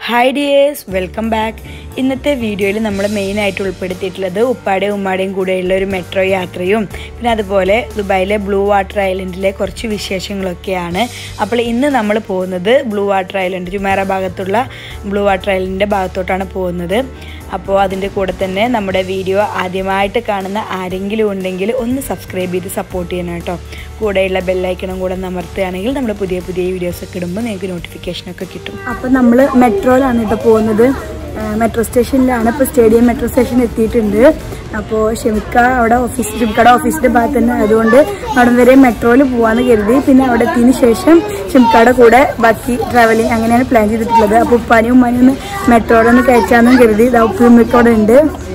hi dears welcome back ഇന്നത്തെ വീഡിയോയിൽ നമ്മൾ മെയിനായിട്ട് ഉൾപ്പെടുത്തിയിട്ടുള്ളത് ഉപ്പാടെയും ഉമ്മാടെയും കൂടെയുള്ള ഒരു മെട്രോ യാത്രയും പിന്നെ അതുപോലെ ദുബായിലെ ബ്ലൂ വാട്ടർ ഐലൻഡിലെ കുറച്ച് വിശേഷങ്ങളൊക്കെയാണ് അപ്പോൾ ഇന്ന് നമ്മൾ പോകുന്നത് ബ്ലൂ വാട്ടർ ഐലൻഡ് ജുമേറ ഭാഗത്തുള്ള ബ്ലൂ വാട്ടർ ഐലൻഡിൻ്റെ ഭാഗത്തോട്ടാണ് പോകുന്നത് അപ്പോൾ അതിൻ്റെ കൂടെ തന്നെ നമ്മുടെ വീഡിയോ ആദ്യമായിട്ട് കാണുന്ന ആരെങ്കിലും ഉണ്ടെങ്കിൽ ഒന്ന് സബ്സ്ക്രൈബ് ചെയ്ത് സപ്പോർട്ട് ചെയ്യണം കേട്ടോ കൂടെയുള്ള ബെല്ലൈക്കണം കൂടെ അമർത്തുകയാണെങ്കിൽ നമ്മൾ പുതിയ പുതിയ വീഡിയോസൊക്കെ ഇടുമ്പോൾ നിങ്ങൾക്ക് നോട്ടിഫിക്കേഷനൊക്കെ കിട്ടും അപ്പം നമ്മൾ മെട്രോയിലാണ് കേട്ടോ പോകുന്നത് മെട്രോ സ്റ്റേഷനിലാണ് ഇപ്പോൾ സ്റ്റേഡിയം മെട്രോ സ്റ്റേഷൻ എത്തിയിട്ടുണ്ട് അപ്പോൾ ഷെമിക്ക അവിടെ ഓഫീസ് ഷെമിക്കയുടെ ഓഫീസിൻ്റെ ഭാഗത്ത് തന്നെ ആയതുകൊണ്ട് അവിടെ വരെ മെട്രോയിൽ പോകാമെന്ന് കരുതി പിന്നെ അവിടെ എത്തിയതിന് ശേഷം ഷെമിക്കയുടെ കൂടെ ബാക്കി ട്രാവലിംഗ് അങ്ങനെയാണ് പ്ലാൻ ചെയ്തിട്ടുള്ളത് അപ്പോൾ ഉപ്പാനെയും ഉമ്മാനെയും ഒന്ന് മെട്രോയിലൊന്ന് കയറ്റാമെന്നും കരുതി ഇതാ ഉപ്പയും ഉമ്മയൊക്കെ അവിടെ ഉണ്ട്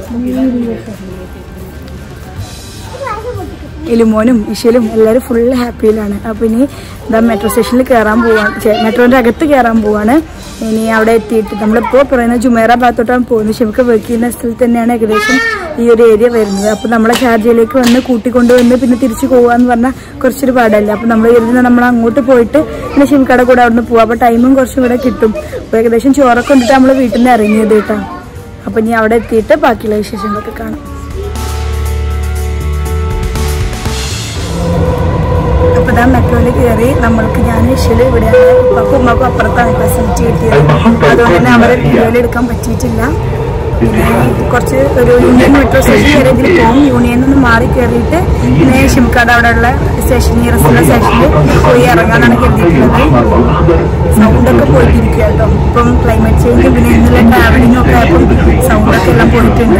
ഇലുമോനും ഇഷലും എല്ലാവരും ഫുൾ ഹാപ്പിയിലാണ് അപ്പോൾ ഇനി എന്താ മെട്രോ സ്റ്റേഷനിൽ കയറാൻ പോവാണ് മെട്രോൻ്റെ അകത്ത് കയറാൻ പോവാണ് ഇനി അവിടെ എത്തിയിട്ട് നമ്മളിപ്പോൾ പറയുന്ന ജുമേറ ഭാഗത്തോട്ടാണ് പോകുന്നത് ഷെമിക്ക് വർക്ക് ചെയ്യുന്ന സ്ഥലത്ത് തന്നെയാണ് ഏകദേശം ഈ ഒരു ഏരിയ വരുന്നത് അപ്പോൾ നമ്മളെ ഷാർജയിലേക്ക് വന്ന് കൂട്ടിക്കൊണ്ടുവന്ന് പിന്നെ തിരിച്ചു പോകാന്ന് പറഞ്ഞാൽ കുറച്ചൊരു പാടല്ല അപ്പോൾ നമ്മൾ കരുതുന്ന നമ്മൾ അങ്ങോട്ട് പോയിട്ട് പിന്നെ ഷെമിക്കയുടെ കൂടെ അവിടെ നിന്ന് പോകാം അപ്പോൾ ടൈമും കുറച്ചും കൂടെ കിട്ടും അപ്പോൾ ഏകദേശം ചോറൊക്കെ കൊണ്ടിട്ട് നമ്മൾ വീട്ടിൽ നിന്ന് ഇറങ്ങിയത് കേട്ടോ അപ്പോൾ ഇനി അവിടെ എത്തിയിട്ട് ബാക്കിയുള്ള വിശേഷങ്ങളൊക്കെ കാണാം അപ്പൊ ഇതാ മെട്രോയിൽ കയറി നമ്മൾക്ക് ഞാൻ ഇഷ്യല് ഇവിടെയാണ് ഉപ്പാക്കും ഉമ്മാക്കും അപ്പുറത്താണ് ഇപ്പൊ സീറ്റ് കിട്ടിയത് അതുകൊണ്ട് തന്നെ അവരെ വീഡിയോയിൽ എടുക്കാൻ പറ്റിയിട്ടില്ല പിന്നെ കുറച്ച് ഒരു യൂണിയൻ മെട്രോ സ്റ്റേഷൻ വരെ ഇതിൽ പോകും യൂണിയനിൽ നിന്ന് മാറി കയറിയിട്ട് പിന്നെ ഷിംകാട് അവിടെ ഉള്ള സ്റ്റേഷൻ നിയറസ്റ്റുള്ള സ്റ്റേഷനിൽ പോയി ഇറങ്ങാനാണ് കരുതിയിട്ടുള്ളത് സൗണ്ടൊക്കെ പോയിട്ടിരിക്കുക കേട്ടോ ഇപ്പം ക്ലൈമറ്റ് ചേഞ്ചും പിന്നെ ഇന്നലെ ട്രാവലിംഗും ഒക്കെ ആയപ്പം സൗണ്ടൊക്കെ എല്ലാം പോയിട്ടുണ്ട്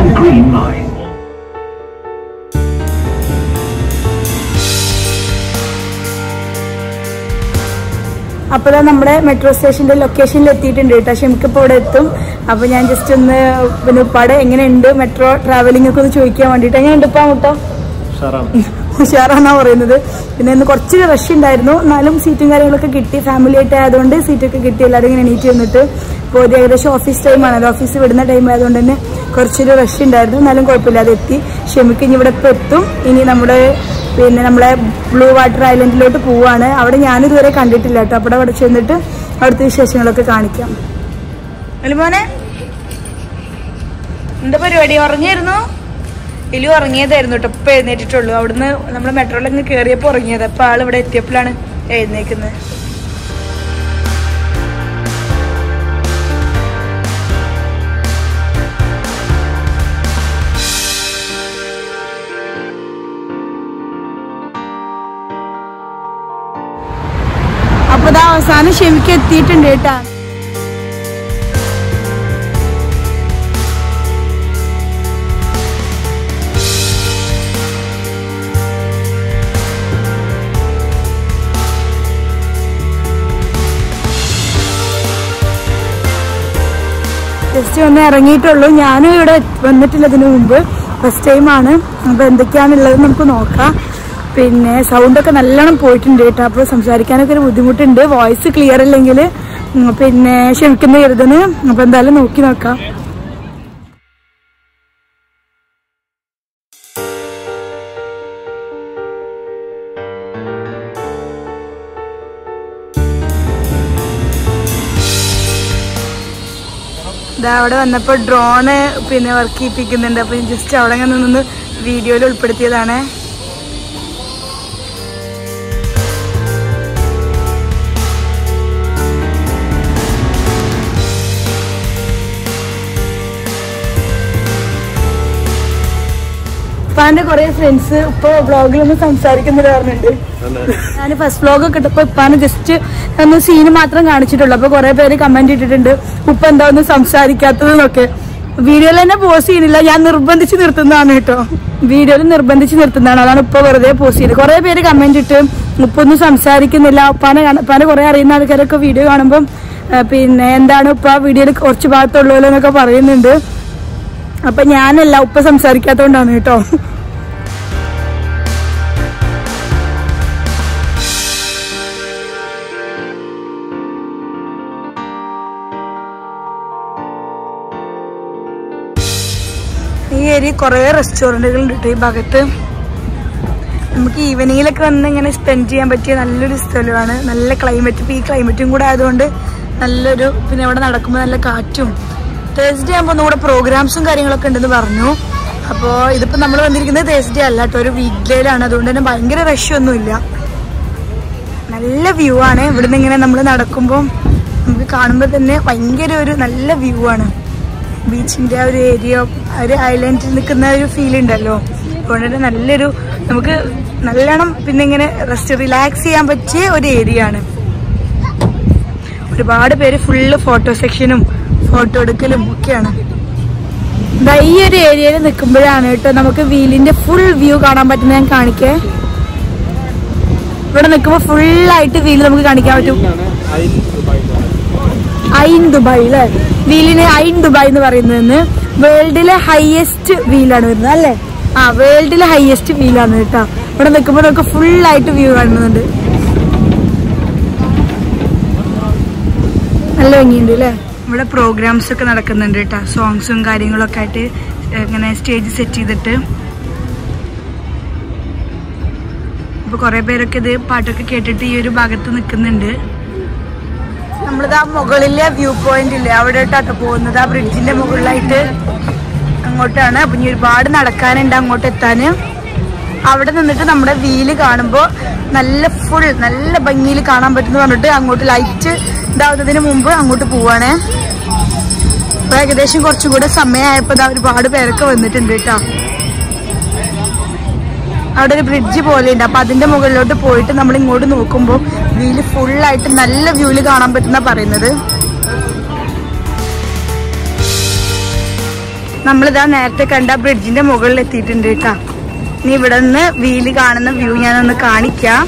അപ്പോൾ നമ്മുടെ മെട്രോ സ്റ്റേഷന്റെ ലൊക്കേഷനിൽ എത്തിയിട്ടുണ്ട് കേട്ടോ ഷെമിക്കിപ്പോൾ ഇവിടെ എത്തും അപ്പോൾ ഞാൻ ജസ്റ്റ് ഒന്ന് പിന്നെ ഉപ്പാടെ എങ്ങനെയുണ്ട് മെട്രോ ട്രാവലിംഗ് ഒക്കെ ഒന്ന് ചോദിക്കാൻ വേണ്ടിയിട്ട് എങ്ങനെയുണ്ട് ഇപ്പം മുട്ടോ ഉഷാറാന്നാ പറയുന്നത് പിന്നെ ഇന്ന് കുറച്ച് റഷ് ഉണ്ടായിരുന്നു എന്നാലും സീറ്റും കാര്യങ്ങളൊക്കെ കിട്ടി ഫാമിലി ആയിട്ട് ആയതുകൊണ്ട് സീറ്റൊക്കെ കിട്ടി എല്ലാവരും ഇങ്ങനെ എണീറ്റ് വന്നിട്ട് ഇപ്പോൾ ഒരു ഏകദേശം ഓഫീസ് ടൈം ആണ് ഓഫീസ് വിടുന്ന ടൈം ആയതുകൊണ്ട് തന്നെ കുറച്ചൊരു റഷ് ഉണ്ടായിരുന്നു എന്നാലും കുഴപ്പമില്ലാതെ എത്തി ഷെമിക്ക് ഇനി ഇവിടെ ഇപ്പോൾ എത്തും ഇനി നമ്മുടെ പിന്നെ നമ്മളെ ബ്ലൂ വാട്ടർ ഐലൻഡിലോട്ട് പോവാണ് അവിടെ ഞാനിതുവരെ കണ്ടിട്ടില്ല കേട്ടോ അപ്പോൾ അവിടെ ചെന്നിട്ട് അവിടുത്തെ വിശേഷങ്ങളൊക്കെ കാണിക്കാം മോനെ എന്താ പരിപാടി ഉറങ്ങിയായിരുന്നു ഇലു ഉറങ്ങിയതായിരുന്നു കേട്ടോ ഇപ്പൊ എഴുന്നേറ്റിട്ടുള്ളൂ അവിടുന്ന് നമ്മൾ മെട്രോയിൽ ഇങ്ങ് കയറിയപ്പോ ഉറങ്ങിയത് അപ്പൊ ആൾ ഇവിടെ എത്തിയപ്പോഴാണ് എഴുന്നേക്കുന്നത് അപ്പൊ ഇതാ അവസാനം ഷെമിക്ക് എത്തിയിട്ടുണ്ട് കേട്ടാ ജസ്റ്റ് ഒന്ന് ഇറങ്ങിയിട്ടുള്ളൂ ഞാനും ഇവിടെ വന്നിട്ടില്ല ഇതിനു മുമ്പ് ഫസ്റ്റ് ടൈമാണ് അപ്പോൾ എന്തൊക്കെയാണുള്ളത് നമുക്ക് നോക്കാം പിന്നെ സൗണ്ടൊക്കെ നല്ലോണം പോയിട്ടുണ്ട് കേട്ടോ അപ്പോൾ സംസാരിക്കാനൊക്കെ ഒരു ബുദ്ധിമുട്ടുണ്ട് വോയിസ് ക്ലിയർ ഇല്ലെങ്കിൽ ഉം, പിന്നെ ക്ഷമിക്കുന്ന കരുതന് അപ്പോൾ എന്തായാലും നോക്കി നോക്കാം ഇതാ അവിടെ വന്നപ്പോൾ ഡ്രോണ് പിന്നെ വർക്ക് ചെയ്യിപ്പിക്കുന്നുണ്ട് അപ്പോൾ ജസ്റ്റ് അവിടെ അങ്ങനെ നിന്ന് വീഡിയോയിൽ ഉൾപ്പെടുത്തിയതാണ് ഇപ്പാന്റെ കുറെ ഫ്രണ്ട്സ് ഇപ്പൊ വ്ളോഗിലൊന്നും സംസാരിക്കുന്നത് പറഞ്ഞിട്ടുണ്ട് ഞാൻ ഫസ്റ്റ് വ്ളോഗ് ഒക്കെ ഇട്ടപ്പോ ഇപ്പാന് ജസ്റ്റ് ഒന്ന് സീന് മാത്രം കാണിച്ചിട്ടുള്ളൂ അപ്പൊ കുറെ പേര് കമന്റ് ഇട്ടിട്ടുണ്ട് ഉപ്പ എന്താ ഒന്നും സംസാരിക്കാത്തതെന്നൊക്കെ വീഡിയോയിൽ തന്നെ പോസ്റ്റ് ചെയ്യുന്നില്ല ഞാൻ നിർബന്ധിച്ച് നിർത്തുന്നതാണ് കേട്ടോ വീഡിയോയിൽ നിർബന്ധിച്ച് നിർത്തുന്നതാണ് അതാണ് ഉപ്പ വെറുതെ പോസ്റ്റ് ചെയ്ത് കുറെ പേര് കമന്റ് ഇട്ട് ഉപ്പ ഒന്നും സംസാരിക്കുന്നില്ല ഉപ്പാനെ കാണ- ഉപ്പാനെ കുറെ അറിയുന്ന ആൾക്കാരൊക്കെ വീഡിയോ കാണുമ്പോൾ പിന്നെ എന്താണ് ഉപ്പ വീഡിയോയിൽ കുറച്ച് ഭാഗത്തുള്ളല്ലോ എന്നൊക്കെ പറയുന്നുണ്ട് അപ്പൊ ഞാനല്ല ഉപ്പ സംസാരിക്കാത്തോണ്ടാണ് കേട്ടോ ഈ ഏരിയ കുറേ റെസ്റ്റോറൻറ്റുകൾ ഉണ്ട് കേട്ടോ ഈ ഭാഗത്ത് നമുക്ക് ഈവനിങ്ങിലൊക്കെ വന്ന് ഇങ്ങനെ സ്പെൻഡ് ചെയ്യാൻ പറ്റിയ നല്ലൊരു സ്ഥലമാണ് നല്ല ക്ലൈമറ്റ് ഇപ്പോൾ ഈ ക്ലൈമറ്റും കൂടെ ആയതുകൊണ്ട് നല്ലൊരു പിന്നെ ഇവിടെ നടക്കുമ്പോൾ നല്ല കാറ്റും തേഴ്സ്ഡേ ആകുമ്പോൾ ഒന്നുകൂടെ പ്രോഗ്രാംസും കാര്യങ്ങളൊക്കെ ഉണ്ടെന്ന് പറഞ്ഞു അപ്പോൾ ഇതിപ്പോൾ നമ്മൾ വന്നിരിക്കുന്നത് തേഴ്സ്ഡേ അല്ല കേട്ടോ ഒരു വീക്ക് ഡേയിലാണ് അതുകൊണ്ട് തന്നെ ഭയങ്കര റഷ് ഒന്നുമില്ല നല്ല വ്യൂ ആണ് ഇവിടുന്ന് ഇങ്ങനെ നമ്മൾ നടക്കുമ്പോൾ നമുക്ക് കാണുമ്പോൾ തന്നെ ഭയങ്കര ഒരു നല്ല വ്യൂ ആണ് ബീച്ചിന്റെ ആ ഒരു ഏരിയ ഒരു ഐലൻഡിൽ നിൽക്കുന്ന ഒരു ഫീൽ ഉണ്ടല്ലോ അതുകൊണ്ട് തന്നെ നല്ലൊരു നമുക്ക് നല്ലോണം പിന്നെ ഇങ്ങനെ റെസ്റ്റ് റിലാക്സ് ചെയ്യാൻ പറ്റിയ ഒരു ഏരിയ ആണ് ഒരുപാട് പേര് ഫുള്ള് ഫോട്ടോ സെക്ഷനും ഫോട്ടോ എടുക്കലും ഒക്കെയാണ് ദാ ഈ ഒരു ഏരിയയിൽ നിൽക്കുമ്പോഴാണ് കേട്ടോ നമുക്ക് വീലിന്റെ ഫുൾ വ്യൂ കാണാൻ പറ്റുന്നത് ഞാൻ കാണിക്കേ ഇവിടെ നിൽക്കുമ്പോൾ ഫുള്ളായിട്ട് വീല് നമുക്ക് കാണിക്കാൻ പറ്റും ഐൻ ദുബായ് അല്ലേ വീലിന് ഐൻ ദുബായ് എന്ന് പറയുന്നതെന്ന് വേൾഡിലെ ഹയസ്റ്റ് വീലാണ് വരുന്നത് അല്ലേ ആ വേൾഡിലെ ഹയസ്റ്റ് വീലാണ് കേട്ടോ ഇവിടെ നിൽക്കുമ്പോൾ നമുക്ക് ഫുള്ളായിട്ട് വ്യൂ കാണുന്നുണ്ട് നല്ല ഭംഗിയുണ്ട് അല്ലേ ഇവിടെ പ്രോഗ്രാംസ് ഒക്കെ നടക്കുന്നുണ്ട് കേട്ടോ സോങ്സും കാര്യങ്ങളൊക്കെ ആയിട്ട് ഇങ്ങനെ സ്റ്റേജ് സെറ്റ് ചെയ്തിട്ട് അപ്പൊ കുറെ പേരൊക്കെ ഇത് പാട്ടൊക്കെ കേട്ടിട്ട് ഈ ഒരു ഭാഗത്ത് നിൽക്കുന്നുണ്ട് നമ്മളിത് ആ മുകളിലെ വ്യൂ പോയിന്റ് ഇല്ലേ അവിടെ ഇട്ടാട്ടോ പോകുന്നത് ആ ബ്രിഡ്ജിന്റെ മുകളിലായിട്ട് അങ്ങോട്ടാണ് അപ്പൊ ഇനി ഒരുപാട് നടക്കാനുണ്ട് അങ്ങോട്ട് എത്താന് അവിടെ നിന്നിട്ട് നമ്മുടെ വീല് കാണുമ്പോൾ നല്ല ഫുൾ നല്ല ഭംഗിയിൽ കാണാൻ പറ്റുന്ന പറഞ്ഞിട്ട് അങ്ങോട്ട് ലൈറ്റ് ഇതാവുന്നതിന് മുമ്പ് അങ്ങോട്ട് പോവാണേ അപ്പൊ ഏകദേശം കുറച്ചും കൂടെ സമയമായപ്പോ ഇതാ ഒരുപാട് പേരൊക്കെ വന്നിട്ടുണ്ട് കേട്ടോ അവിടെ ഒരു ബ്രിഡ്ജ് പോലെ ഉണ്ട് അപ്പൊ അതിന്റെ മുകളിലോട്ട് പോയിട്ട് നമ്മൾ ഇങ്ങോട്ട് നോക്കുമ്പോൾ വീല് ഫുള്ളായിട്ട് നല്ല വ്യൂല് കാണാൻ പറ്റുന്ന പറയുന്നത് നമ്മളിതാ നേരത്തെ കണ്ട ബ്രിഡ്ജിന്റെ മുകളിൽ എത്തിയിട്ടുണ്ട് കേട്ടാ ഇനി ഇവിടെ നിന്ന് വീല് കാണുന്ന വ്യൂ ഞാനൊന്ന് കാണിക്കാം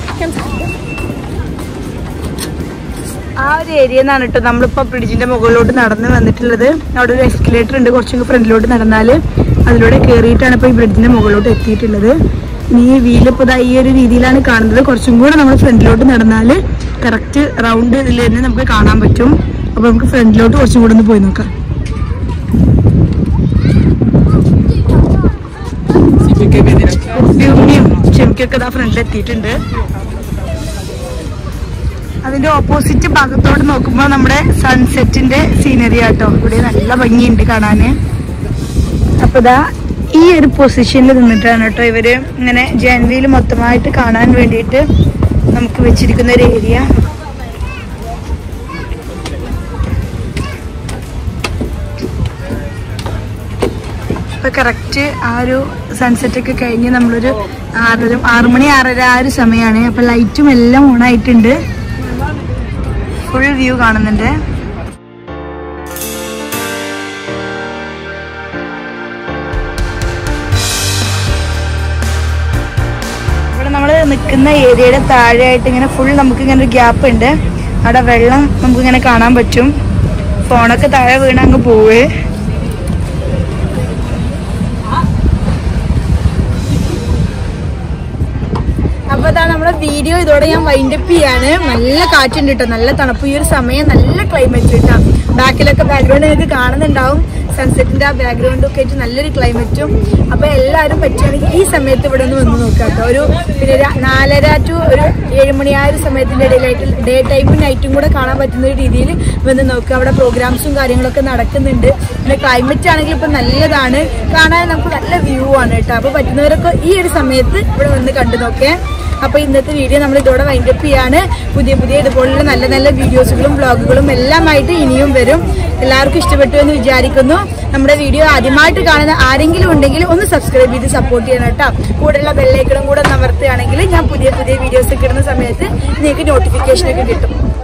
ആ ഒരു ഏരിയ നിന്നാണ് കേട്ടോ നമ്മളിപ്പോ ബ്രിഡ്ജിന്റെ മുകളിലോട്ട് നടന്ന് വന്നിട്ടുള്ളത് അവിടെ ഒരു എസ്കലേറ്റർ ഉണ്ട് കുറച്ചും ഫ്രണ്ടിലോട്ട് നടന്നാല് അതിലൂടെ കയറിയിട്ടാണ് ഇപ്പൊ ഈ ബ്രിഡ്ജിന്റെ മുകളിലോട്ട് എത്തിയിട്ടുള്ളത് ഇനി ഈ വീല് ഇപ്പൊ ദാ ഈ ഒരു രീതിയിലാണ് കാണുന്നത് കുറച്ചും കൂടെ നമ്മൾ ഫ്രണ്ടിലോട്ട് നടന്നാല് കറക്റ്റ് റൗണ്ട് ഇതിൽ തന്നെ നമുക്ക് കാണാൻ പറ്റും അപ്പൊ നമുക്ക് ഫ്രണ്ടിലോട്ട് കുറച്ചും കൂടെ ഒന്ന് പോയി നോക്കാം വ്യൂമിയും ചെമിക്കൊക്കെ ഇതാ ഫ്രണ്ടിൽ എത്തിയിട്ടുണ്ട് അതിന്റെ ഓപ്പോസിറ്റ് ഭാഗത്തോട്ട് നോക്കുമ്പോൾ നമ്മുടെ സൺസെറ്റിന്റെ സീനറി ആട്ടോ ഇവിടെ നല്ല ഭംഗിയുണ്ട് കാണാന് അപ്പൊ ഇതാ ഈ ഒരു പൊസിഷനിൽ നിന്നിട്ടാണ് കേട്ടോ ഇവര് ഇങ്ങനെ ജാൻവിയിൽ മൊത്തമായിട്ട് കാണാൻ വേണ്ടിയിട്ട് നമുക്ക് വെച്ചിരിക്കുന്ന ഒരു ഏരിയ ഇപ്പൊ കറക്റ്റ് ആ ഒരു സൺസെറ്റ് ഒക്കെ കഴിഞ്ഞ് നമ്മളൊരു ആറര ആറു മണി ആറര ആ ഒരു സമയമാണ് അപ്പൊ ലൈറ്റും എല്ലാം ഓൺ ആയിട്ടുണ്ട് ഫുൾ വ്യൂ കാണുന്നുണ്ട് ഇവിടെ നമ്മൾ നിൽക്കുന്ന ഏരിയയുടെ താഴെയായിട്ട് ഇങ്ങനെ ഫുൾ നമുക്ക് ഇങ്ങനെ ഒരു ഗ്യാപ്പ് ഉണ്ട് അവിടെ വെള്ളം നമുക്ക് ഇങ്ങനെ കാണാൻ പറ്റും ഫോണൊക്കെ താഴെ വീണ് അങ്ങ് പോവേ അപ്പൊ അതാ നമ്മുടെ വീഡിയോ ഇതോടെ ഞാൻ വൈൻഡപ്പ് ചെയ്യാണ് നല്ല കാറ്റുണ്ട് കേട്ടോ നല്ല തണുപ്പ് ഈ ഒരു സമയം നല്ല ക്ലൈമറ്റ് കേട്ടോ ബാക്കിലൊക്കെ ബാക്ക്ഗ്രൗണ്ട് നിങ്ങൾക്ക് കാണുന്നുണ്ടാവും സൺസെറ്റിന്റെ ആ ബാക്ക്ഗ്രൗണ്ടും ഒക്കെ ആയിട്ട് നല്ലൊരു ക്ലൈമറ്റും അപ്പൊ എല്ലാവരും പറ്റുകയാണെങ്കിൽ ഈ സമയത്ത് ഇവിടെ ഒന്ന് വന്ന് നോക്കാം കേട്ടോ ഒരു പിന്നെ ഒരു നാലര ടു ഒരു ഏഴ് മണി ആ ഒരു സമയത്തിന്റെ ഇടയിലായിട്ട് ഡേ ടൈമും നൈറ്റും കൂടെ കാണാൻ പറ്റുന്ന ഒരു രീതിയിൽ വന്ന് നോക്കുക അവിടെ പ്രോഗ്രാംസും കാര്യങ്ങളൊക്കെ നടക്കുന്നുണ്ട് പിന്നെ ക്ലൈമറ്റ് ആണെങ്കിൽ ഇപ്പൊ നല്ലതാണ് കാണാൻ നമുക്ക് നല്ല വ്യൂ ആണ് കേട്ടോ അപ്പൊ പറ്റുന്നവരൊക്കെ ഈ ഒരു സമയത്ത് ഇവിടെ വന്ന് കണ്ടു നോക്കേ അപ്പൊ ഇന്നത്തെ വീഡിയോ നമ്മൾ ഇതോടെ വൈൻഡപ്പ് ചെയ്യാണ് പുതിയ പുതിയ ഇതുപോലുള്ള നല്ല നല്ല വീഡിയോസുകളും വ്ളോഗുകളും എല്ലാമായിട്ട് ഇനിയും വരും എല്ലാവർക്കും ഇഷ്ടപ്പെട്ടു എന്ന് വിചാരിക്കുന്നു നമ്മുടെ വീഡിയോ ആദ്യമായിട്ട് കാണുന്ന ആരെങ്കിലും ഉണ്ടെങ്കിൽ ഒന്ന് സബ്സ്ക്രൈബ് ചെയ്ത് സപ്പോർട്ട് ചെയ്യണം കേട്ടോ കൂടെയുള്ള ബെല്ലൈക്കണും കൂടെ നമർത്തുകയാണെങ്കിൽ ഞാൻ പുതിയ പുതിയ വീഡിയോസ് ഒക്കെ ഇടുന്ന സമയത്ത് നിങ്ങൾക്ക് നോട്ടിഫിക്കേഷൻ ഒക്കെ കിട്ടും